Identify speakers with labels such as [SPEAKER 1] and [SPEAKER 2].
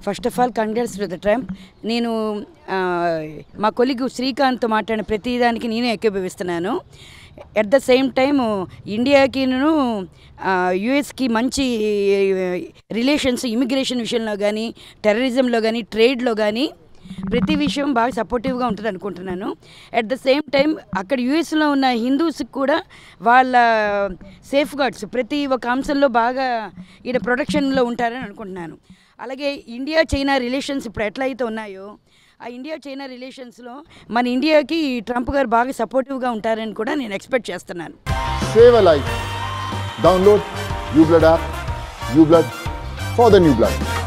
[SPEAKER 1] First of all congrats to the Trump నేను ఆ, మా కొలిగు శ్రీకాంత్తో మాట్లాడిన ప్రతిదానికి నేనే ఏకీభవిస్తున్నాను ఎట్ ద సేమ్ టైం ఇండియాకిను యుఎస్కి మంచి రిలేషన్స్ ఇమిగ్రేషన్ విషయంలో కానీ టెర్రరిజంలో కానీ ట్రేడ్లో కానీ ప్రతి విషయం బాగా సపోర్టివ్గా ఉంటుంది అనుకుంటున్నాను అట్ ద సేమ్ టైం అక్కడ యుఎస్లో ఉన్న హిందూస్కి కూడా వాళ్ళ సేఫ్ గార్డ్స్ ప్రతి ఒక్క అంశంలో బాగా ఈయన ప్రొటెక్షన్లో ఉంటారని అనుకుంటున్నాను అలాగే ఇండియా చైనా రిలేషన్స్ ఇప్పుడు ఎట్లయితే ఉన్నాయో ఆ ఇండియా చైనా రిలేషన్స్లో మన ఇండియాకి ట్రంప్ గారు బాగా సపోర్టివ్గా ఉంటారని కూడా నేను ఎక్స్పెక్ట్ చేస్తున్నాను
[SPEAKER 2] Save a life. Download uBlood app. uBlood for the new blood.